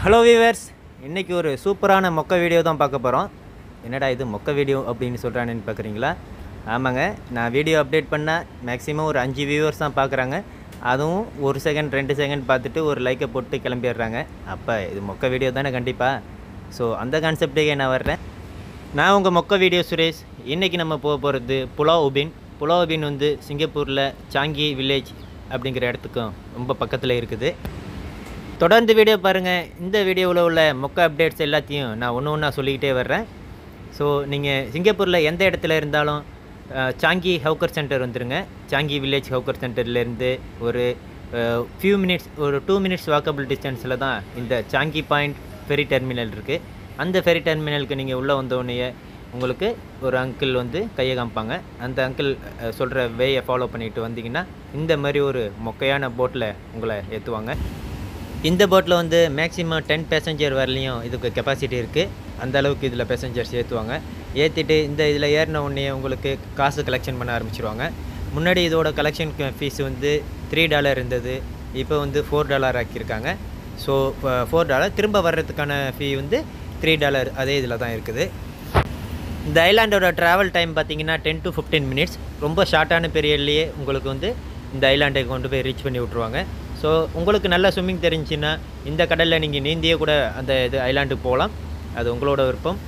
hello viewers இன்றைக்கி ஒரு சூப்பரான மொக்க வீடியோ தான் பார்க்க போகிறோம் என்னடா இது மொக்க வீடியோ அப்படின்னு சொல்கிறானேன்னு பார்க்குறீங்களா ஆமாங்க நான் வீடியோ அப்டேட் பண்ணால் மேக்ஸிமம் ஒரு அஞ்சு வியூவர்ஸ் தான் பார்க்குறாங்க அதுவும் ஒரு செகண்ட் ரெண்டு செகண்ட் பார்த்துட்டு ஒரு லைக்கை போட்டு கிளம்பிடுறாங்க அப்போ இது மொக்க வீடியோ தானே கண்டிப்பாக ஸோ அந்த கான்செப்டுக்கே நான் வர்றேன் நான் உங்கள் மொக்க வீடியோ சுரேஷ் இன்றைக்கி நம்ம போக போகிறது புலாவ் உபின் புலாவ் உபின் வந்து சிங்கப்பூரில் சாங்கி வில்லேஜ் அப்படிங்கிற இடத்துக்கும் ரொம்ப பக்கத்தில் இருக்குது தொடர்ந்து வீடியோ பாருங்கள் இந்த வீடியோவில் உள்ள மொக்க அப்டேட்ஸ் எல்லாத்தையும் நான் ஒன்று ஒன்றா சொல்லிக்கிட்டே வர்றேன் ஸோ நீங்கள் சிங்கப்பூரில் எந்த இடத்துல இருந்தாலும் அஹ், சாங்கி ஹவுக்கர் சென்டர் வந்துருங்க சாங்கி வில்லேஜ் ஹவுக்கர் சென்டர்லேருந்து ஒரு ஃபியூ மினிட்ஸ் ஒரு டூ மினிட்ஸ் வாக்கபிள் டிஸ்டன்ஸில் தான் இந்த சாங்கி பாயிண்ட் ஃபெரி டெர்மினல் இருக்குது அந்த ஃபெரி டெர்மினலுக்கு நீங்கள் உள்ளே வந்தோடனே உங்களுக்கு ஒரு அங்கிள் வந்து கையை காமிப்பாங்க அந்த அங்கிள் சொல்கிற வேயை ஃபாலோ பண்ணிட்டு வந்தீங்கன்னா இந்த மாதிரி ஒரு மொக்கையான போட்டில் உங்களை ஏற்றுவாங்க இந்த போட்டில் வந்து மேக்ஸிமம் டென் பேசஞ்சர் வரலையும் இதுக்கு கெப்பாசிட்டி இருக்குது அந்த அளவுக்கு இதில் பேசஞ்சர்ஸ் ஏற்றுவாங்க ஏற்றிட்டு இந்த இதில் ஏறின உடனே உங்களுக்கு காசு கலெக்ஷன் பண்ண ஆரம்பிச்சிருவாங்க முன்னாடி இதோட கலெக்ஷன் ஃபீஸ் வந்து த்ரீ டாலர் இருந்தது இப்போ வந்து ஃபோர் டாலர் ஆக்கியிருக்காங்க ஸோ ஃபோர் டாலர் திரும்ப வர்றதுக்கான ஃபீ வந்து த்ரீ டாலர் அதே இதில் தான் இருக்குது இந்த ஐலாண்டோட ட்ராவல் டைம் பார்த்தீங்கன்னா டென் டு ஃபிஃப்டீன் மினிட்ஸ் ரொம்ப ஷார்ட்டான பீரியட்லேயே உங்களுக்கு வந்து இந்த ஐலாண்டை கொண்டு போய் ரீச் பண்ணி விட்ருவாங்க ஸோ உங்களுக்கு நல்லா ஸ்விம்மிங் தெரிஞ்சுன்னா இந்த கடலில் நீங்கள் நீந்தியே கூட அந்த இது ஐலாண்டுக்கு போகலாம் அது உங்களோட விருப்பம்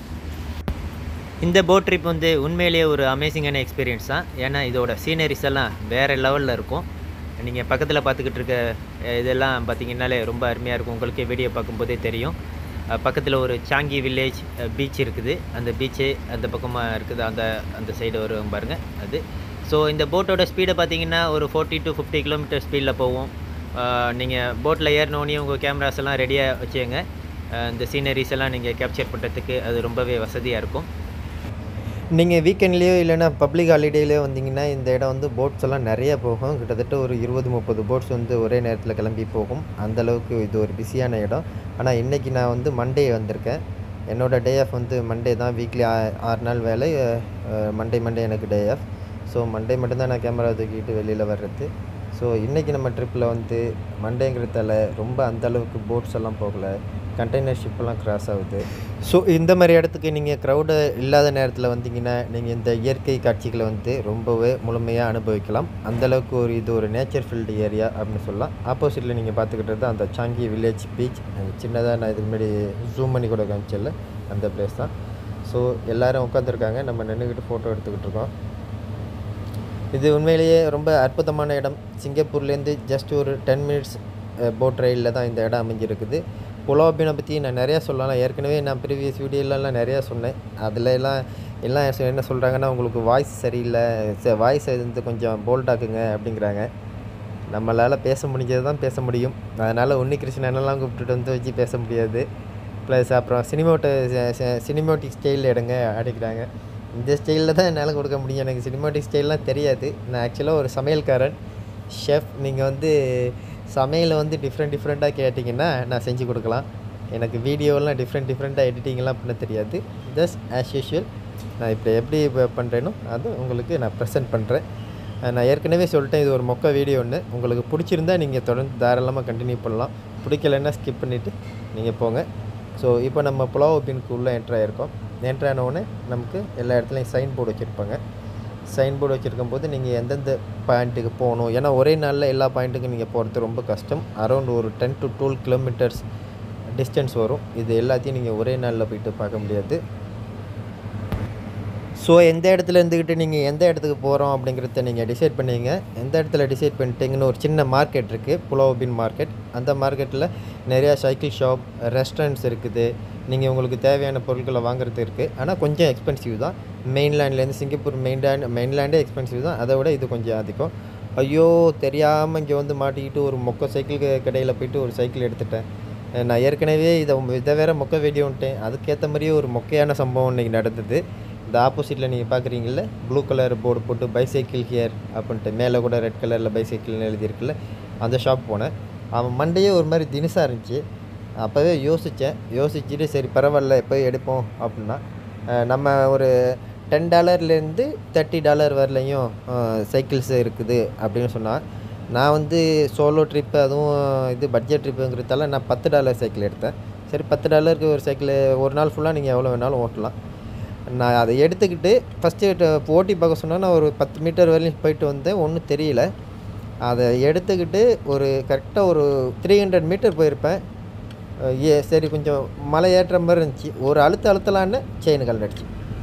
இந்த போட் ட்ரிப் வந்து உண்மையிலேயே ஒரு அமேசிங்கான எக்ஸ்பீரியன்ஸ் தான் ஏன்னா இதோட சீனரிஸ் எல்லாம் வேறு லெவலில் இருக்கும் நீங்கள் பக்கத்தில் பார்த்துக்கிட்டு இருக்க அஹ், இதெல்லாம் பார்த்தீங்கன்னாலே ரொம்ப அருமையாக இருக்கும் உங்களுக்கே வீடியோ பார்க்கும்போதே தெரியும் பக்கத்தில் ஒரு சாங்கி வில்லேஜ் பீச் இருக்குது அந்த பீச்சு அந்த பக்கமாக இருக்குது அந்த அந்த சைடு வரும் பாருங்கள் அது ஸோ இந்த போட்டோட ஸ்பீடை பார்த்தீங்கன்னா ஒரு ஃபோர்ட்டி டு ஃபிஃப்டி கிலோமீட்டர் ஸ்பீடில் போகும் நீங்கள் போட்டில் ஏறினோடனே உங்கள் கேமராஸ் எல்லாம் ரெடியாக வச்சுங்க இந்த சீனரிஸ் எல்லாம் நீங்கள் கேப்சர் பண்ணுறதுக்கு அது ரொம்பவே வசதியாக இருக்கும் நீங்கள் வீக்கெண்ட்லேயோ இல்லைன்னா பப்ளிக் ஹாலிடேலேயோ வந்தீங்கன்னா இந்த இடம் வந்து போட்ஸ் எல்லாம் நிறைய போகும் கிட்டத்தட்ட ஒரு இருபது முப்பது போட்ஸ் வந்து ஒரே நேரத்தில் கிளம்பி போகும் அந்த அளவுக்கு இது ஒரு பிஸியான இடம் ஆனால் இன்றைக்கி நான் வந்து மண்டே வந்திருக்கேன் என்னோடய டே ஆஃப் வந்து மண்டே தான் வீக்லி ஆறு நாள் வேலை மண்டே மண்டே எனக்கு டே ஆஃப் ஸோ மண்டே மட்டும்தான் நான் கேமரா தூக்கிட்டு வெளியில் வர்றது ஸோ இன்றைக்கி நம்ம ட்ரிப்பில் வந்து மண்டேங்கிறதால ரொம்ப அந்த அளவுக்கு போட்ஸ் எல்லாம் போகல கண்டெய்னர் ஷிப்பெல்லாம் கிராஸ் ஆகுது ஸோ இந்த மாதிரி இடத்துக்கு நீங்கள் க்ரௌடு இல்லாத நேரத்தில் வந்தீங்கன்னா நீங்கள் இந்த இயற்கை காட்சிகளை வந்து ரொம்பவே முழுமையாக அனுபவிக்கலாம் அந்த அளவுக்கு ஒரு இது ஒரு நேச்சர் ஃபீல்டு ஏரியா அப்படின்னு சொல்லலாம் ஆப்போசிட்டில் நீங்கள் பார்த்துக்கிட்டது அந்த சாங்கி வில்லேஜ் பீச் சின்னதாக நான் இதுக்கு முன்னாடி ஜூம் பண்ணி கூட காமிச்சல அந்த பிளேஸ் தான் ஸோ எல்லோரும் உட்காந்துருக்காங்க நம்ம நின்றுக்கிட்டு ஃபோட்டோ எடுத்துக்கிட்டு இருக்கோம் இது உண்மையிலேயே ரொம்ப அற்புதமான இடம் சிங்கப்பூர்லேருந்து ஜஸ்ட் ஒரு டென் மினிட்ஸ் போட் ரயிலில் தான் இந்த இடம் அமைஞ்சிருக்குது புலோபினை பற்றி நான் நிறையா சொல்லலாம் ஏற்கனவே நான் ப்ரீவியஸ் வீடியோலலாம் நிறையா சொன்னேன் அதில் எல்லாம் எல்லாம் சொ- என்ன சொல்கிறாங்கன்னா உங்களுக்கு வாய்ஸ் சரியில்லை வாய்ஸ் வந்து கொஞ்சம் போல்டாக்குங்க அப்படிங்கிறாங்க நம்மளால் பேச முடிஞ்சது தான் பேச முடியும் அதனால் உன்னி கிருஷ்ணனெல்லாம் கூப்பிட்டுட்டு வந்து வச்சு பேச முடியாது ப்ளஸ் அப்புறம் சினிமோட்ட சினிமோட்டிக் ஸ்டைலில் எடுங்க அடிக்கிறாங்க இந்த ஸ்டைலில் தான் என்னால் கொடுக்க முடியும் எனக்கு சினிமாட்டிக் ஸ்டைல்லாம் தெரியாது நான் ஆக்சுவலாக ஒரு சமையல்காரன் ஷெஃப் நீங்கள் வந்து சமையலை வந்து டிஃப்ரெண்ட் டிஃப்ரெண்ட்டாக கேட்டிங்கன்னா நான் செஞ்சு கொடுக்கலாம் எனக்கு வீடியோலாம் டிஃப்ரெண்ட் டிஃப்ரெண்ட்டாக எடிட்டிங்லாம் பண்ண தெரியாது ஜஸ்ட் ஆஸ் யூஷுவல் நான் இப்போ எப்படி பண்ணுறேனோ அது உங்களுக்கு நான் ப்ரெசென்ட் பண்ணுறேன் நான் ஏற்கனவே சொல்லிட்டேன் இது ஒரு மொக்க வீடியோ ஒன்று உங்களுக்கு பிடிச்சிருந்தா நீங்கள் தொடர்ந்து தாராளமாக கண்டினியூ பண்ணலாம் பிடிக்கலைன்னா ஸ்கிப் பண்ணிவிட்டு நீங்கள் போங்க ஸோ இப்போ நம்ம புலாவ் பின்க்கு உள்ளே என்ட்ரு ஆகிருக்கோம் என்ட்ரு ஆனவுடனே நமக்கு எல்லா இடத்துலையும் சைன் போர்டு வச்சுருப்பாங்க சைன் போர்டு வச்சுருக்கும் போது நீங்கள் எந்தெந்த பாயிண்ட்டுக்கு போகணும் ஏன்னா ஒரே நாளில் எல்லா பாயிண்ட்டுக்கும் நீங்கள் போகிறது ரொம்ப கஷ்டம் அரௌண்ட் ஒரு ten to twelve kilometres distance வரும் இது எல்லாத்தையும் நீங்கள் ஒரே நாளில் போயிட்டு பார்க்க முடியாது ஸோ எந்த இடத்துல இருந்துக்கிட்டு நீங்கள் எந்த இடத்துக்கு போகிறோம் அப்படிங்கிறத நீங்கள் டிசைட் பண்ணுவீங்க எந்த இடத்துல டிசைட் பண்ணிட்டீங்கன்னு ஒரு சின்ன மார்க்கெட் இருக்குது புலோபின் மார்க்கெட் அந்த மார்க்கெட்டில் நிறையா சைக்கிள் ஷாப் ரெஸ்டாரண்ட்ஸ் இருக்குது நீங்கள் உங்களுக்கு தேவையான பொருட்களை வாங்குறது இருக்குது ஆனால் கொஞ்சம் எக்ஸ்பென்சிவ் தான் மெயின்லேண்ட்லேருந்து சிங்கப்பூர் மெயின்லேண்ட் மெயின்லேண்டே எக்ஸ்பென்சிவ் தான் அதை விட இது கொஞ்சம் அதிகம் ஐயோ தெரியாமல் இங்கே வந்து மாட்டிக்கிட்டு ஒரு மொக்க சைக்கிள் கடையில் போயிட்டு ஒரு சைக்கிள் எடுத்துட்டேன் அஹ் நான் ஏற்கனவே இதை இதை வேற மொக்க வீடியோன்ட்டேன் அதுக்கேற்ற மாதிரியே ஒரு மொக்கையான சம்பவம் இன்றைக்கி நடந்தது இந்த ஆப்போசிட்டில் நீங்கள் பார்க்குறீங்கள ப்ளூ கலர் போர்டு போட்டு பைசைக்கிள் ஹியர் அப்படின்ட்டு மேலே கூட ரெட் கலரில் பைசைக்கிள்னு எழுதியிருக்குல்ல அந்த ஷாப் போனேன் அவன் மண்டையே ஒரு மாதிரி தினுசாக இருந்துச்சு அப்போவே யோசித்தேன் யோசிச்சுட்டு சரி பரவாயில்ல போய் எடுப்போம் அப்படின்னா அஹ் நம்ம ஒரு டென் டாலர்லேருந்து தேர்ட்டி டாலர் வரலையும் சைக்கிள்ஸ் இருக்குது அப்படின்னு சொன்னால் நான் வந்து சோலோ ட்ரிப்பு அதுவும் இது பட்ஜெட் ட்ரிப்புங்கிறதால நான் பத்து டாலர் சைக்கிள் எடுத்தேன் சரி பத்து டாலருக்கு ஒரு சைக்கிள் ஒரு நாள் ஃபுல்லாக நீங்கள் எவ்வளோ வேணாலும் ஓட்டலாம் நான் அதை எடுத்துக்கிட்டு ஃபஸ்ட்டு ஓட்டி பார்க்க சொன்னால் நான் ஒரு பத்து மீட்டர் வரையும் போயிட்டு வந்தேன் ஒன்றும் தெரியல அதை எடுத்துக்கிட்டு ஒரு கரெக்டாக ஒரு த்ரீ ஹண்ட்ரட் மீட்டர் போயிருப்பேன் அஹ் ஏ சரி கொஞ்சம் மலை ஏற்ற மாதிரி இருந்துச்சு ஒரு அழுத்த அழுத்தலான்னு செயின் கலண்டுச்சு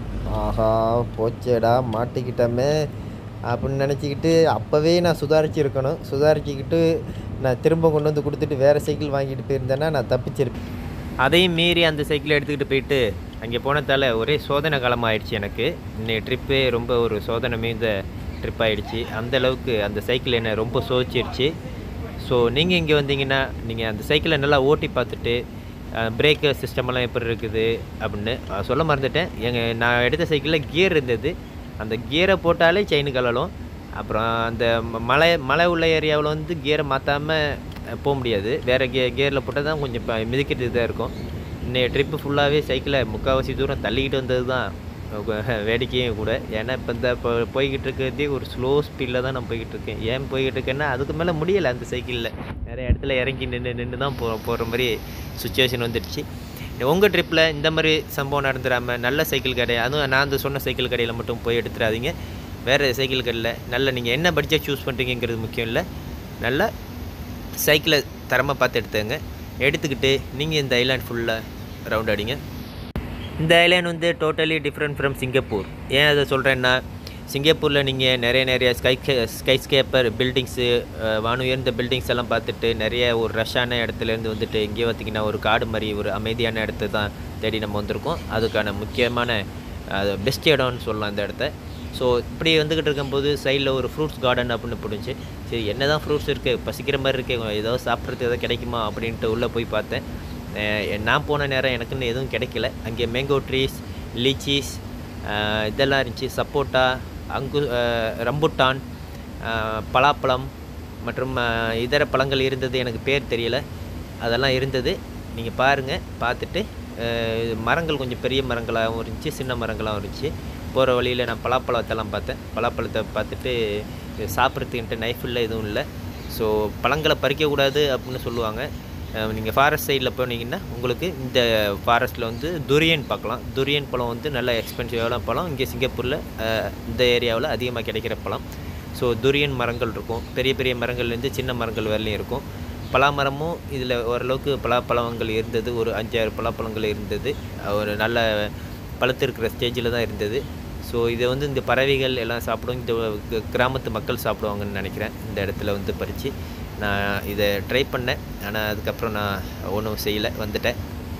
ஆஹா போச்சேடா மாட்டிக்கிட்டோமே அப்படின்னு நினச்சிக்கிட்டு அப்போவே நான் சுதாரிச்சிருக்கணும் சுதாரிச்சுக்கிட்டு நான் திரும்ப கொண்டு வந்து கொடுத்துட்டு வேறு சைக்கிள் வாங்கிட்டு போயிருந்தேன்னா நான் தப்பிச்சிருப்பேன் அதையும் மீறி அந்த சைக்கிளை எடுத்துக்கிட்டு போயிட்டு அங்கே போனதால் ஒரே சோதனை காலம் ஆயிடுச்சு எனக்கு இன்னைய ட்ரிப்பே ரொம்ப ஒரு சோதனை மீந்த ட்ரிப் ஆயிடுச்சு அந்த அளவுக்கு அந்த சைக்கிள் என்னை ரொம்ப சோதிச்சிருச்சு ஸோ நீங்கள் இங்கே வந்தீங்கன்னா நீங்கள் அந்த சைக்கிளை நல்லா ஓட்டி பார்த்துட்டு பிரேக்கு சிஸ்டமெல்லாம் எப்படி இருக்குது அப்படின்னு அஹ், சொல்ல மறந்துட்டேன் எங்கள் நான் எடுத்த சைக்கிளில் கியர் இருந்தது அந்த கியரை போட்டாலே செயின் கலலும் அப்புறம் அந்த ம- மலை மலை உள்ள ஏரியாவில் வந்து கியரை மாற்றாமல் போக முடியாது வேறு கே கியரில் போட்டால் தான் கொஞ்சம் ப- மிதிக்கிட்டு இதாக இருக்கும் இன்னைய ட்ரிப்பு ஃபுல்லாகவே சைக்கிளை முக்கால்வாசி தூரம் தள்ளிக்கிட்டு வந்தது தான் வேடிக்கையும் கூட ஏன்னா இப்போ இந்த இப்போ போய்கிட்டு இருக்கிறதே ஒரு ஸ்லோ ஸ்பீடில் தான் நான் போய்கிட்டு இருக்கேன் ஏன் போய்கிட்டு இருக்கேன்னா அதுக்கு மேலே முடியலை அந்த சைக்கிளில் நிறைய இடத்துல இறங்கி நின்று நின்று தான் போ போகிற மாதிரி சுச்சுவேஷன் வந்துடுச்சு உங்கள் ட்ரிப்பில் இந்த மாதிரி சம்பவம் நடந்துடாமல் நல்ல சைக்கிள் கடை அதுவும் நான் அந்த சொன்ன சைக்கிள் கடையில் மட்டும் போய் எடுத்துடாதீங்க வேறு சைக்கிள் கடையில் நல்ல நீங்கள் என்ன பட்ஜெட் சூஸ் பண்ணுறீங்கிறது முக்கியம் இல்லை நல்ல சைக்கிளை தரமாக பார்த்து எடுத்துங்க எடுத்துக்கிட்டு நீங்கள் இந்த ஐலாண்ட் ஃபுல்லாக ரவுண்ட் அடிங்க இந்த ஐலாண்ட் வந்து டோட்டலி டிஃப்ரெண்ட் ஃப்ரம் சிங்கப்பூர் ஏன் அதை சொல்கிறேன்னா சிங்கப்பூரில் நீங்கள் நிறைய நிறைய ஸ்கை ஸ்கை ஸ்கேப்பர் பில்டிங்ஸு வான உயர்ந்த பில்டிங்ஸ் எல்லாம் பார்த்துட்டு நிறைய ஒரு ரஷ்ஷான இடத்துலேருந்து வந்துட்டு இங்கே பார்த்திங்கன்னா ஒரு காடு மாதிரி ஒரு அமைதியான இடத்த தான் தேடி நம்ம வந்திருக்கோம் அதுக்கான முக்கியமான பெஸ்ட் இடம்னு சொல்லலாம் இந்த இடத்த ஸோ இப்படி வந்துக்கிட்டு இருக்கும்போது சைடில் ஒரு ஃப்ரூட்ஸ் கார்டன் அப்படின்னு பிடிச்சி சரி என்ன தான் ஃப்ரூட்ஸ் இருக்குது பசிக்கிற மாதிரி இருக்குது ஏதோ சாப்பிட்றதுக்கு ஏதோ கிடைக்குமா அப்படின்ட்டு உள்ளே போய் பார்த்தேன் அஹ் நான் போன நேரம் எனக்குன்னு எதுவும் கிடைக்கல அங்கே மேங்கோ ட்ரீஸ் லீச்சீஸ் இதெல்லாம் இருந்துச்சு சப்போட்டா அங்கு அஹ் ரம்புட்டான் அஹ் பலாப்பழம் மற்றும் அஹ் இதர பழங்கள் இருந்தது எனக்கு பேர் தெரியல அதெல்லாம் இருந்தது நீங்கள் பாருங்கள் பார்த்துட்டு அஹ் இது மரங்கள் கொஞ்சம் பெரிய மரங்களாகவும் இருந்துச்சு சின்ன மரங்களாகவும் இருந்துச்சு போகிற வழியில் நான் பலாப்பழத்தெல்லாம் பார்த்தேன் பலாப்பழத்தை பார்த்துட்டு இது சாப்பிட்றதுக்குன்ட்டு நைஃப் இல்லை எதுவும் இல்லை ஸோ பழங்களை பறிக்கக்கூடாது அப்படின்னு சொல்லுவாங்க நீங்கள் ஃபாரஸ்ட் சைடில் போனீங்கன்னா உங்களுக்கு இந்த ஃபாரஸ்ட்டில் வந்து துரியன் பார்க்கலாம் துரியன் பழம் வந்து நல்ல எக்ஸ்பென்சிவான பழம் இங்கே சிங்கப்பூரில் அஹ், இந்த ஏரியாவில் அதிகமாக கிடைக்கிற பழம் ஸோ துரியன் மரங்கள் இருக்கும் பெரிய பெரிய மரங்கள்லேருந்து சின்ன மரங்கள் வரலையும் இருக்கும் பலாமரமும் இதில் ஓரளவுக்கு பலாப்பழங்கள் இருந்தது ஒரு அஞ்சாறு பலாப்பழங்கள் இருந்தது ஒரு நல்ல பழுத்து இருக்கிற ஸ்டேஜில் தான் இருந்தது ஸோ இதை வந்து இந்த பறவைகள் எல்லாம் சாப்பிடும் இந்த க- கிராமத்து மக்கள் சாப்பிடுவாங்கன்னு நினைக்கிறேன் இந்த இடத்துல வந்து பறித்து நான் இதை ட்ரை பண்ணேன் ஆனால் அதுக்கப்புறம் நான் ஒன்றும் செய்யலை வந்துட்டேன்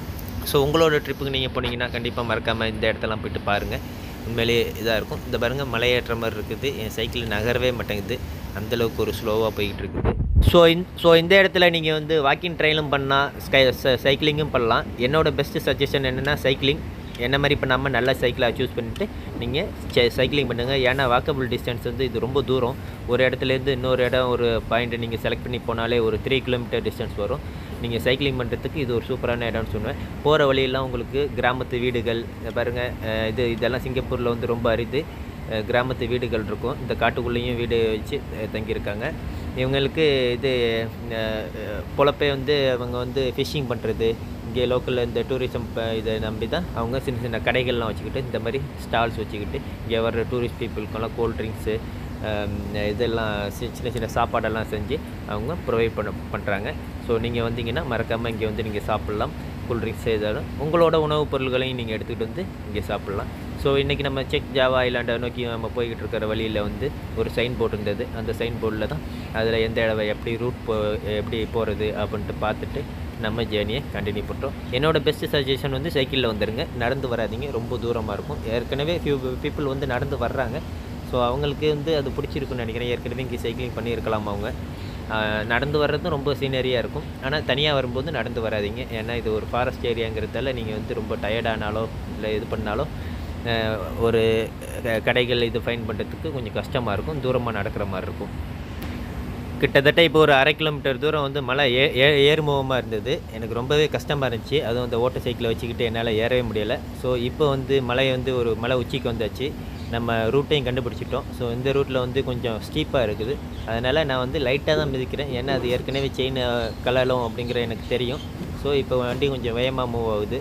ஸோ உங்களோட ட்ரிப்புக்கு நீங்கள் போனீங்கன்னா கண்டிப்பாக மறக்காமல் இந்த இடத்தெல்லாம் போயிட்டு பாருங்கள் உண்மையிலேயே இதாக இருக்கும் இந்த பாருங்கள் மலையேற்ற மாதிரி இருக்குது என் சைக்கிள் நகரவே மாட்டேங்குது அந்தளவுக்கு ஒரு ஸ்லோவாக போய்கிட்டு இருக்குது ஸோ இந் ஸோ இந்த இடத்துல நீங்கள் வந்து வாக்கிங் ட்ரைலும் பண்ணலாம் ஸ்கை சைக்கிளிங்கும் பண்ணலாம் என்னோட பெஸ்ட்டு சஜஷன் என்னென்னா சைக்கிளிங் என்ன மாதிரி பண்ணாமல் நல்ல சைக்கிளாக சூஸ் பண்ணிவிட்டு நீங்கள் சைக்கிளிங் பண்ணுங்கள் ஏன்னா வாக்கபிள் டிஸ்டன்ஸ் வந்து இது ரொம்ப தூரம் ஒரு இடத்துலேருந்து இன்னொரு இடம் ஒரு பாயிண்ட்டை நீங்கள் செலக்ட் பண்ணி போனாலே ஒரு த்ரீ கிலோமீட்டர் டிஸ்டன்ஸ் வரும் நீங்கள் சைக்கிளிங் பண்ணுறதுக்கு இது ஒரு சூப்பரான இடம்னு சொல்லுவேன் போகிற வழியெல்லாம் உங்களுக்கு கிராமத்து வீடுகள் இங்க பாருங்க அஹ் இது இதெல்லாம் சிங்கப்பூரில் வந்து ரொம்ப அரிது அஹ் கிராமத்து வீடுகள் இருக்கும் இந்த காட்டுக்குள்ளேயும் வீடு வச்சு அஹ் தங்கியிருக்காங்க இவங்களுக்கு இது அஹ், அஹ், பொழப்பே வந்து அவங்க வந்து ஃபிஷ்ஷிங் பண்ணுறது இங்கே லோக்கலில் இந்த டூரிசம் இதை நம்பி தான் அவங்க சின்ன சின்ன கடைகள்லாம் வச்சுக்கிட்டு இந்த மாதிரி ஸ்டால்ஸ் வச்சுக்கிட்டு இங்கே வர்ற டூரிஸ்ட் பீப்புளுக்கெல்லாம் கோல்ட் ட்ரிங்க்ஸு இதெல்லாம் சி- சின்ன சின்ன சாப்பாடெல்லாம் செஞ்சு அவங்க ப்ரொவைட் பண்ண பண்ணுறாங்க ஸோ நீங்கள் வந்தீங்கன்னா மறக்காமல் இங்கே வந்து நீங்கள் சாப்பிட்லாம் கூல்ட்ரிங்க்ஸ் ஏதாலும் உங்களோட உணவுப் பொருள்களையும் நீங்கள் எடுத்துகிட்டு வந்து இங்கே சாப்பிட்லாம் ஸோ இன்றைக்கி நம்ம செக் ஜாவா ஐலாண்டை நோக்கி நம்ம போய்கிட்டு இருக்கிற வழியில் வந்து ஒரு சைன் போர்டு இருந்தது அந்த சைன் போர்டில் தான் அதில் எந்த இடம் எப்படி ரூட் போ எப்படி போகிறது அப்படின்ட்டு பார்த்துட்டு நம்ம ஜேர்னியை கண்டினியூ பண்ணுறோம் என்னோட பெஸ்ட் சஜஷன் வந்து சைக்கிளில் வந்துடுங்க நடந்து வராதீங்க ரொம்ப தூரமாக இருக்கும் ஏற்கனவே ஃபியூ பீப்புள் வந்து நடந்து வர்றாங்க ஸோ அவங்களுக்கு வந்து அது பிடிச்சிருக்குன்னு நினைக்கிறேன் ஏற்கனவே இங்கே சைக்கிளிங் பண்ணியிருக்கலாம் அவங்க ஆஹ் நடந்து வர்றதும் ரொம்ப சீனரியாக இருக்கும் ஆனால் தனியாக வரும்போது நடந்து வராதீங்க ஏன்னா இது ஒரு ஃபாரஸ்ட் ஏரியாங்கிறதால நீங்கள் வந்து ரொம்ப டயர்டானாலோ இல்லை இது பண்ணாலோ ஆஹ் ஒரு க- கடைகள் இது ஃபைன் பண்ணுறதுக்கு கொஞ்சம் கஷ்டமாக இருக்கும் தூரமாக நடக்கிற மாதிரி இருக்கும் கிட்டத்தட்ட இப்போ ஒரு அரை கிலோமீட்டர் தூரம் வந்து மலை ஏ ஏ ஏறுமுகமாக இருந்தது எனக்கு ரொம்பவே கஷ்டமாக இருந்துச்சு அதுவும் அந்த ஓட்ட சைக்கிளை வச்சுக்கிட்டு என்னால் ஏறவே முடியலை ஸோ இப்போ வந்து மலை வந்து ஒரு மலை உச்சிக்கு வந்தாச்சு நம்ம ரூட்டையும் கண்டுபிடிச்சிட்டோம் ஸோ இந்த ரூட்டில் வந்து கொஞ்சம் ஸ்டீப்பாக இருக்குது அதனால் நான் வந்து லைட்டாக தான் மிதிக்கிறேன் ஏன்னா அது ஏற்கனவே செயின் கலலும் அப்படிங்கிற எனக்கு தெரியும் ஸோ இப்போ வண்டி கொஞ்சம் வேகமாக மூவ் ஆகுது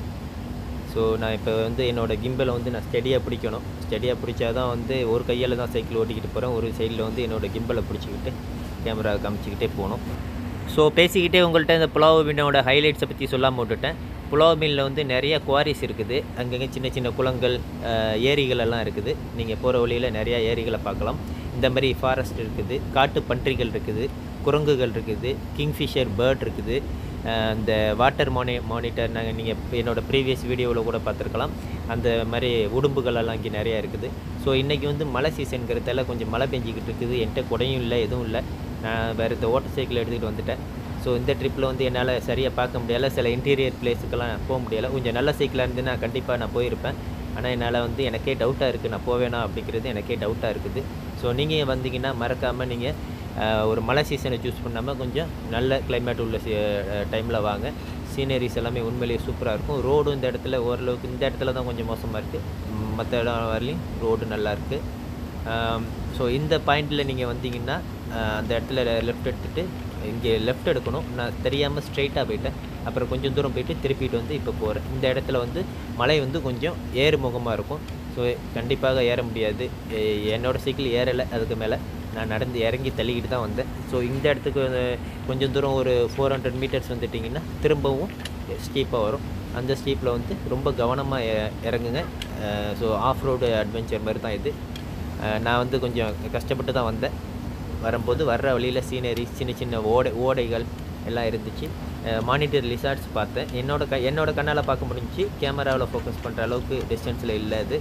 ஸோ நான் இப்போ வந்து என்னோடய கிம்பலை வந்து நான் ஸ்டெடியாக பிடிக்கணும் ஸ்டெடியாக பிடிச்சா தான் வந்து ஒரு கையால் தான் சைக்கிள் ஓட்டிக்கிட்டு போகிறேன் ஒரு சைடில் வந்து என்னோடய கிம்பலை பிடிச்சிக்கிட்டு கேமரா காமிச்சிக்கிட்டே போகணும் ஸோ பேசிக்கிட்டே உங்கள்கிட்ட இந்த புலாவ் மீனோட ஹைலைட்ஸை பற்றி சொல்லாமல் விட்டுட்டேன் புலாவ் மீனில் வந்து நிறைய குவாரிஸ் இருக்குது அங்கங்கே சின்ன சின்ன குளங்கள் அஹ், ஏரிகள் எல்லாம் இருக்குது நீங்கள் போகிற வழியில் நிறையா ஏரிகளை பார்க்கலாம் இந்த மாதிரி ஃபாரஸ்ட் இருக்குது காட்டு பன்றிகள் இருக்குது குரங்குகள் இருக்குது கிங்ஃபிஷர் பேர்ட் இருக்குது அஹ், அந்த வாட்டர் மானி மானிட்டர் நாங்கள் நீங்கள் என்னோடய ப்ரீவியஸ் வீடியோவில் கூட பார்த்துருக்கலாம் அந்த மாதிரி உடும்புகள் எல்லாம் இங்கே நிறையா இருக்குது ஸோ இன்றைக்கி வந்து மழை சீசனுங்கிறதால கொஞ்சம் மழை பெஞ்சிக்கிட்டு இருக்குது என்கிட்ட குடையும் இல்லை எதுவும் இல்லை நான் வேறு இந்த ஓட்டர் சைக்கிள் எடுத்துக்கிட்டு வந்துட்டேன் ஸோ இந்த ட்ரிப்பில் வந்து என்னால் சரியாக பார்க்க முடியல சில இன்டீரியர் பிளேஸுக்கெல்லாம் போக முடியல கொஞ்சம் நல்ல சைக்கிளாக இருந்து நான் கண்டிப்பாக நான் போயிருப்பேன் ஆனால் என்னால் வந்து எனக்கே டவுட்டாக இருக்குது நான் போவேனா அப்படிங்கிறது எனக்கே டவுட்டாக இருக்குது ஸோ நீங்கள் வந்தீங்கன்னா மறக்காமல் நீங்கள் ஒரு மழை சீசனை சூஸ் பண்ணாமல் கொஞ்சம் நல்ல கிளைமேட் உள்ள டைமில் வாங்க சீனரிஸ் எல்லாமே உண்மையிலேயே சூப்பராக இருக்கும் ரோடும் இந்த இடத்துல ஓரளவுக்கு இந்த இடத்துல தான் கொஞ்சம் மோசமாக இருக்குது மற்ற இடம் வரலையும் ரோடு நல்லா இருக்குது ஸோ இந்த பாயிண்டில் நீங்கள் வந்தீங்கன்னா ஆஹ் அந்த இடத்துல லெஃப்ட் எடுத்துகிட்டு இங்கே லெஃப்ட் எடுக்கணும் நான் தெரியாமல் ஸ்ட்ரைட்டாக போயிட்டேன் அப்புறம் கொஞ்சம் தூரம் போயிட்டு திருப்பிட்டு வந்து இப்போ போகிறேன் இந்த இடத்துல வந்து மலை வந்து கொஞ்சம் ஏறுமுகமாக இருக்கும் ஸோ கண்டிப்பாக ஏற முடியாது எ- என்னோட சைக்கிள் ஏறலை அதுக்கு மேலே நான் நடந்து இறங்கி தள்ளிக்கிட்டு தான் வந்தேன் ஸோ இந்த இடத்துக்கு வந்து கொஞ்சம் தூரம் ஒரு ஃபோர் ஹண்ட்ரட் மீட்டர்ஸ் வந்துட்டிங்கன்னா திரும்பவும் ஸ்டீப்பாக வரும் அந்த ஸ்டீப்பில் வந்து ரொம்ப கவனமாக இறங்குங்க ஸோ ஆஃப் ரோடு அட்வென்ச்சர் மாதிரி தான் இது அஹ் நான் வந்து கொஞ்சம் கஷ்டப்பட்டு தான் வந்தேன் வரும்போது வர்ற வழியில் சீனரி சின்ன சின்ன ஓடை ஓடைகள் எல்லாம் இருந்துச்சு மானிட்டர் லிசார்ட்ஸ் பார்த்தேன் என்னோட க என்னோட கண்ணால் பார்க்க முடிஞ்சுச்சு கேமராவில் ஃபோக்கஸ் பண்ணுற அளவுக்கு டிஸ்டன்ஸில் இல்லை அது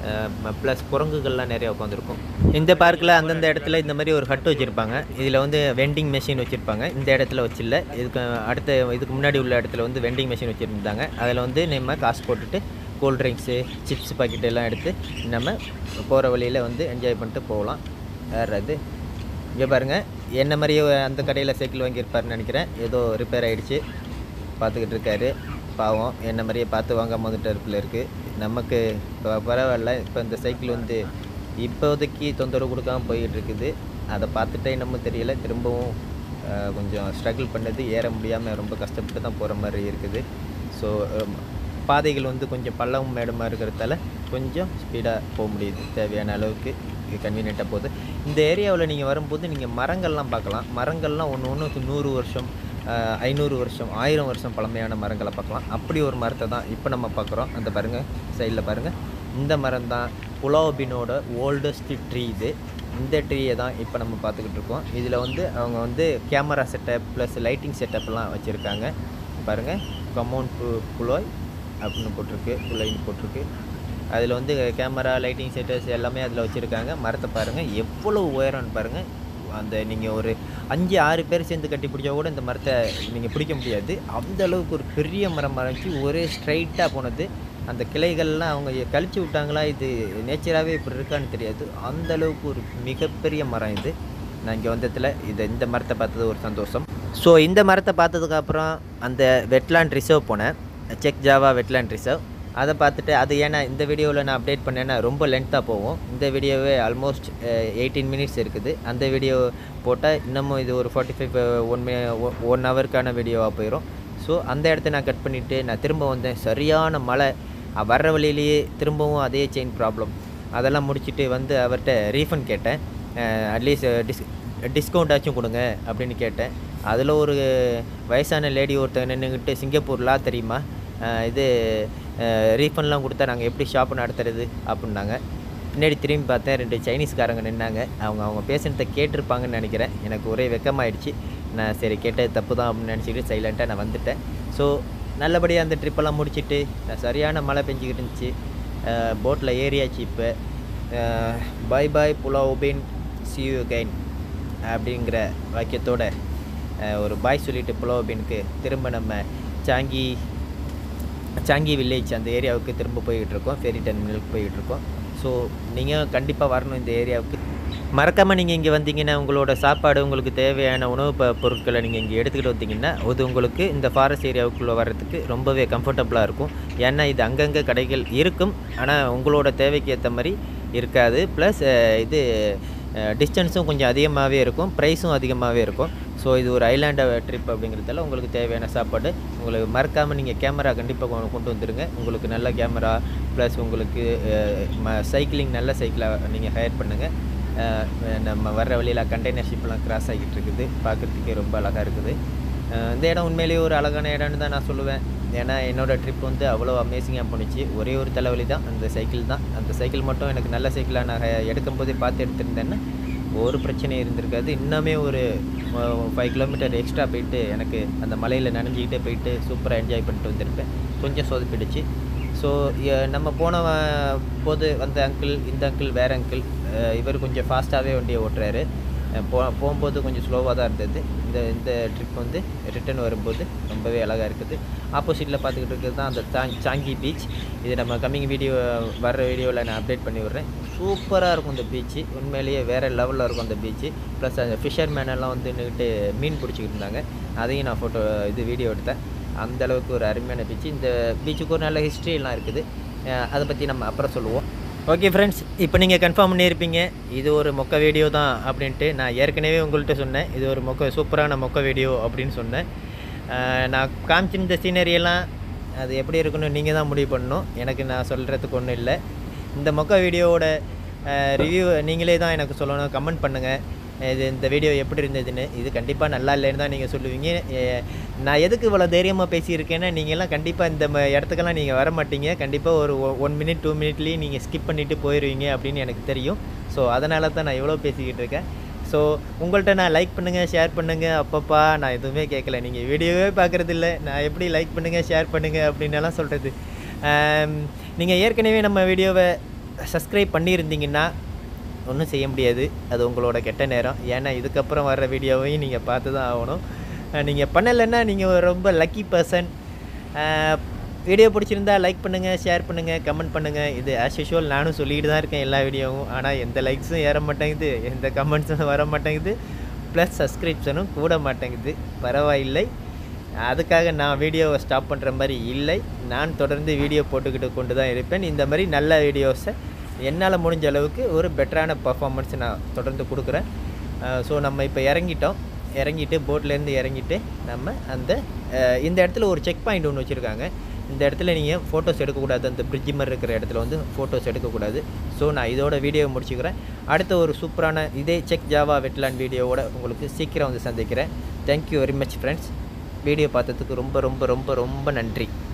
ப்ளஸ் குரங்குகள்லாம் நிறைய உட்காந்துருக்கும் இந்த பார்க்கில் அந்தந்த இடத்துல இந்த மாதிரி ஒரு ஹட் வச்சுருப்பாங்க இதில் வந்து வெண்டிங் மெஷின் வச்சுருப்பாங்க இந்த இடத்துல வச்சில்ல இதுக்கு அடுத்த இதுக்கு முன்னாடி உள்ள இடத்துல வந்து வெண்டிங் மெஷின் வச்சுருந்தாங்க அதில் வந்து நம்ம காசு போட்டுட்டு கூல் ட்ரிங்க்ஸு சிப்ஸ் பாக்கெட் எல்லாம் எடுத்து நம்ம போகிற வழியில் வந்து என்ஜாய் பண்ணிட்டு போகலாம் வேறு அது இங்கே பாருங்கள் என்ன மாதிரியே அந்த கடையில் சைக்கிள் வாங்கியிருப்பாருன்னு நினைக்கிறேன் ஏதோ ரிப்பேர் ஆகிடுச்சு பார்த்துக்கிட்டு இருக்காரு பாவம் என்ன மாதிரியே பார்த்து வாங்காம வந்துட்டு இருப்பில் இருக்குது நமக்கு இப்போ பரவாயில்ல இப்போ இந்த சைக்கிள் வந்து இப்போதைக்கு தொந்தரவு கொடுக்காம போய்கிட்டு இருக்குது அதை பார்த்துட்டே நம்ம தெரியல திரும்பவும் அஹ், கொஞ்சம் ஸ்ட்ரகிள் பண்ணது ஏற முடியாமல் ரொம்ப கஷ்டப்பட்டு தான் போகிற மாதிரி இருக்குது ஸோ பாதைகள் வந்து கொஞ்சம் பள்ளம் மேடமாக இருக்கிறதால கொஞ்சம் ஸ்பீடாக போக முடியுது தேவையான அளவுக்கு கன்வீனியண்ட்டாக போகுது இந்த ஏரியாவில் நீங்கள் வரும்போது நீங்கள் மரங்கள்லாம் பார்க்கலாம் மரங்கள்லாம் ஒன்று ஒன்று நூறு வருஷம் ஆஹ், ஐநூறு வருஷம் ஆயிரம் வருஷம் பழமையான மரங்களை பார்க்கலாம் அப்படி ஒரு மரத்தை தான் இப்போ நம்ம பார்க்குறோம் அந்த பாருங்கள் சைடில் பாருங்கள் இந்த மரம் தான் புலாபினோட ஓல்டஸ்ட் ட்ரீ இது இந்த ட்ரீயை தான் இப்போ நம்ம பார்த்துக்கிட்டு இருக்கோம் இதில் வந்து அவங்க வந்து கேமரா செட்டப் ப்ளஸ் லைட்டிங் செட்டப்லாம் வச்சுருக்காங்க பாருங்கள் கமௌண்ட் பு புலோய் அப்படின்னு போட்டிருக்கு புலைன்னு போட்டிருக்கு அதில் வந்து கேமரா லைட்டிங் செட்டர்ஸ் எல்லாமே அதில் வச்சுருக்காங்க மரத்தை பாருங்கள் எவ்வளோ உயரம்னு பாருங்கள் அந்த நீங்கள் ஒரு அஞ்சு ஆறு பேர் சேர்ந்து கட்டி பிடிச்சா கூட இந்த மரத்தை நீங்கள் பிடிக்க முடியாது அந்த அளவுக்கு ஒரு பெரிய மரம் மறைச்சி ஒரே ஸ்ட்ரைட்டாக போனது அந்த கிளைகள்லாம் அவங்க கழிச்சு விட்டாங்களா இது நேச்சராகவே இப்படி இருக்கான்னு தெரியாது அந்த அளவுக்கு ஒரு மிகப்பெரிய மரம் இது நான் இங்கே வந்ததில் இது இந்த மரத்தை பார்த்தது ஒரு சந்தோஷம் ஸோ இந்த மரத்தை பார்த்ததுக்கப்புறம் அந்த வெட்லாண்ட் ரிசர்வ் போனேன் செக் ஜாவா வெட்லாண்ட் ரிசர்வ் அதை பார்த்துட்டு அது ஏன்னா இந்த வீடியோவில் நான் அப்டேட் பண்ணேன்னா ரொம்ப லென்த்தாக போகும் இந்த வீடியோவே ஆல்மோஸ்ட் எயிட்டீன் மினிட்ஸ் இருக்குது அந்த வீடியோ போட்டால் இன்னமும் இது ஒரு ஃபார்ட்டி ஃபைவ் ஒன் மி ஒன் ஹவருக்கான வீடியோவாக போயிடும் ஸோ அந்த இடத்த நான் கட் பண்ணிவிட்டு நான் திரும்ப வந்தேன் சரியான மழை அஹ் வர்ற வழியிலேயே திரும்பவும் அதே செயின் ப்ராப்ளம் அதெல்லாம் முடிச்சுட்டு வந்து அவர்கிட்ட ரீஃபண்ட் கேட்டேன் அட்லீஸ்ட் டிஸ் டிஸ்கவுண்ட் ஆச்சும் கொடுங்க அப்படின்னு கேட்டேன் அதில் ஒரு வயசான லேடி ஒருத்தங்க நின்றுக்கிட்டு சிங்கப்பூர்லாம் தெரியுமா அஹ் இது ரீஃபண்ட்லாம் கொடுத்தா நாங்கள் எப்படி ஷாப் நடத்துறது அப்படின்னாங்க பின்னாடி திரும்பி பார்த்தேன் ரெண்டு சைனீஸ்காரங்க நின்னாங்க அவங்க அவங்க பேசுனதை கேட்டிருப்பாங்கன்னு நினைக்கிறேன் எனக்கு ஒரே வெக்கமாயிடுச்சு நான் சரி கேட்டது தப்பு தான் அப்படின்னு நினச்சிக்கிட்டு சைலண்ட்டாக நான் வந்துட்டேன் ஸோ நல்லபடியாக அந்த ட்ரிப்பெல்லாம் முடிச்சுட்டு நான் சரியான மழை பெஞ்சிக்கிட்டு இருந்துச்சு போட்டில் ஏறியாச்சு இப்போ பாய் பாய் புலாவுபின் சி யூ கைன் அப்படிங்கிற வாக்கியத்தோட அஹ், ஒரு பாய் சொல்லிட்டு புலாவுபினுக்கு திரும்ப நம்ம சாங்கி சாங்கி வில்லேஜ் அந்த ஏரியாவுக்கு திரும்ப போய்கிட்டு இருக்கோம் ஃபெரி டெர்மினலுக்கு போய்கிட்டு இருக்கோம் ஸோ நீங்கள் கண்டிப்பாக வரணும் இந்த ஏரியாவுக்கு மறக்காமல் நீங்கள் இங்கே வந்தீங்கன்னா உங்களோட சாப்பாடு உங்களுக்கு தேவையான உணவு ப பொருட்களை நீங்கள் இங்கே எடுத்துக்கிட்டு வந்தீங்கன்னா அது உங்களுக்கு இந்த ஃபாரஸ்ட் ஏரியாவுக்குள்ளே வர்றதுக்கு ரொம்பவே கம்ஃபர்டபுளாக இருக்கும் ஏன்னா இது அங்கங்கே கடைகள் இருக்கும் ஆனால் உங்களோட தேவைக்கு ஏற்ற மாதிரி இருக்காது ப்ளஸ் இது டிஸ்டன்ஸும் கொஞ்சம் அதிகமாகவே இருக்கும் ப்ரைஸும் அதிகமாகவே இருக்கும் ஸோ இது ஒரு ஐலாண்ட் ட்ரிப் அப்படிங்கிறதால உங்களுக்கு தேவையான சாப்பாடு உங்களுக்கு மறக்காமல் நீங்கள் கேமரா கண்டிப்பாக கொண்டு வந்துடுங்க உங்களுக்கு நல்ல கேமரா ப்ளஸ் உங்களுக்கு சைக்கிளிங் நல்ல சைக்கிளாக நீங்கள் ஹையர் பண்ணுங்கள் அஹ் நம்ம வர்ற வழியில் கண்டெய்னர் ஷிப்லாம் கிராஸ் ஆகிட்டு இருக்குது பார்க்குறதுக்கே ரொம்ப அழகாக இருக்குது அஹ் இந்த இடம் உண்மையிலேயே ஒரு அழகான இடம்னு தான் நான் சொல்லுவேன் ஏன்னா என்னோடய ட்ரிப் வந்து அவ்வளோ அமேசிங்காக போணுச்சு ஒரே ஒரு தலைவலி தான் அந்த சைக்கிள் தான் அந்த சைக்கிள் மட்டும் எனக்கு நல்ல சைக்கிளாக நான் எடுக்கும்போதே பார்த்து எடுத்திருந்தேன்னா ஒரு பிரச்சனையும் இருந்திருக்காது இன்னுமே ஒரு ஃபைவ் கிலோமீட்டர் எக்ஸ்ட்ரா போயிட்டு எனக்கு அந்த மலையில் நனைஞ்சிக்கிட்டே போயிட்டு சூப்பராக என்ஜாய் பண்ணிட்டு வந்திருப்பேன் கொஞ்சம் சொதப்பிடுச்சு ஸோ நம்ம போன அஹ், போது வந்த அங்கிள் இந்த அங்கிள் வேற அங்கிள் இவர் கொஞ்சம் ஃபாஸ்ட்டாகவே வண்டியை ஓட்டுறாரு அஹ், போ போகும்போது கொஞ்சம் ஸ்லோவாக தான் இருந்தது இந்த இந்த ட்ரிப் வந்து ரிட்டர்ன் வரும்போது ரொம்பவே அழகாக இருக்குது ஆப்போசிட்டில் பார்த்துக்கிட்டு இருக்கிறது தான் அந்த சாங் சாங்கி பீச் இது நம்ம கம்மிங் வீடியோ வர்ற வீடியோவில் நான் அப்டேட் பண்ணி விட்றேன் சூப்பராக இருக்கும் இந்த பீச்சு உண்மையிலேயே வேறு லெவலில் இருக்கும் அந்த பீச்சு ப்ளஸ் அந்த ஃபிஷர் எல்லாம் வந்து நின்றுட்டு மீன் பிடிச்சிக்கிட்டு இருந்தாங்க அதையும் நான் ஃபோட்டோ இது வீடியோ எடுத்தேன் அந்த அளவுக்கு ஒரு அருமையான பீச் இந்த பீச்சுக்கு ஒரு நல்ல history எல்லாம் இருக்குது அஹ் அதை பற்றி நம்ம அப்புறம் சொல்லுவோம் ஓகே ஃப்ரெண்ட்ஸ் இப்போ நீங்கள் கன்ஃபார்ம் பண்ணியிருப்பீங்க இது ஒரு மொக்க வீடியோ தான் அப்படின்ட்டு நான் ஏற்கனவே உங்கள்கிட்ட சொன்னேன் இது ஒரு மொக்க சூப்பரான மொக்க வீடியோ அப்படின்னு சொன்னேன் அஹ் நான் காமிச்சிருந்த சீனரியெல்லாம் அது எப்படி இருக்குன்னு நீங்கள் தான் முடிவு பண்ணணும் எனக்கு நான் சொல்கிறதுக்கு ஒன்றும் இல்லை இந்த மொக்க வீடியோவோட ரிவ்யூ நீங்களே தான் எனக்கு சொல்லணும் கமெண்ட் பண்ணுங்கள் இது இந்த வீடியோ எப்படி இருந்ததுன்னு இது கண்டிப்பாக நல்லா இல்லைன்னு தான் நீங்கள் சொல்லுவீங்க எ- நான் எதுக்கு இவ்வளோ தைரியமாக பேசியிருக்கேன்னா நீங்கள்லாம் கண்டிப்பாக இந்த ம- இடத்துக்கெல்லாம் நீங்கள் வர மாட்டீங்க கண்டிப்பாக ஒரு ஒன் மினிட் டூ மினிட்லேயே நீங்கள் ஸ்கிப் பண்ணிவிட்டு போயிடுவீங்க அப்படின்னு எனக்கு தெரியும் ஸோ அதனால தான் நான் இவ்வளோ பேசிக்கிட்டு இருக்கேன் ஸோ உங்கள்கிட்ட நான் லைக் பண்ணுங்கள் ஷேர் பண்ணுங்கள் அப்பப்பா நான் எதுவுமே கேட்கல நீங்கள் வீடியோவே பார்க்குறது இல்லை நான் எப்படி லைக் பண்ணுங்கள் ஷேர் பண்ணுங்கள் அப்படின்னலாம் சொல்கிறது நீங்கள் ஏற்கனவே நம்ம வீடியோவை சப்ஸ்கிரைப் பண்ணியிருந்தீங்கன்னா ஒன்றும் செய்ய முடியாது அது உங்களோட கெட்ட நேரம் ஏன்னா இதுக்கப்புறம் வர்ற வீடியோவையும் நீங்கள் பார்த்து தான் ஆகணும் நீங்கள் பண்ணலைன்னா நீங்கள் ரொம்ப லக்கி பர்சன் வீடியோ பிடிச்சிருந்தா லைக் பண்ணுங்கள் ஷேர் பண்ணுங்கள் கமெண்ட் பண்ணுங்கள் இது ஆஸ் யூஷுவல் நானும் சொல்லிட்டு தான் இருக்கேன் எல்லா வீடியோவும் ஆனால் எந்த லைக்ஸும் ஏற மாட்டேங்குது எந்த கமெண்ட்ஸும் வர மாட்டேங்குது ப்ளஸ் சப்ஸ்கிரிப்ஷனும் கூட மாட்டேங்குது பரவாயில்லை அதுக்காக நான் வீடியோவை ஸ்டாப் பண்ணுற மாதிரி இல்லை நான் தொடர்ந்து வீடியோ போட்டுக்கிட்டு கொண்டு தான் இருப்பேன் இந்த மாதிரி நல்ல வீடியோஸை என்னால் முடிஞ்ச அளவுக்கு ஒரு பெட்டரான பர்ஃபார்மன்ஸ் நான் தொடர்ந்து கொடுக்குறேன் ஸோ நம்ம இப்போ இறங்கிட்டோம் இறங்கிட்டு போட்லேருந்து இறங்கிட்டு நம்ம அந்த அஹ், இந்த இடத்துல ஒரு செக் பாயிண்ட் ஒன்று வச்சுருக்காங்க இந்த இடத்துல நீங்கள் ஃபோட்டோஸ் எடுக்கக்கூடாது அந்த பிரிட்ஜ் மாதிரி இருக்கிற இடத்துல வந்து ஃபோட்டோஸ் எடுக்கக்கூடாது ஸோ நான் இதோட வீடியோ முடிச்சுக்கிறேன் அடுத்த ஒரு சூப்பரான இதே செக் ஜாவா வெட்லாண்ட் வீடியோவோட உங்களுக்கு சீக்கிரம் வந்து சந்திக்கிறேன் thank you very much friends video பார்த்ததுக்கு ரொம்ப ரொம்ப ரொம்ப ரொம்ப நன்றி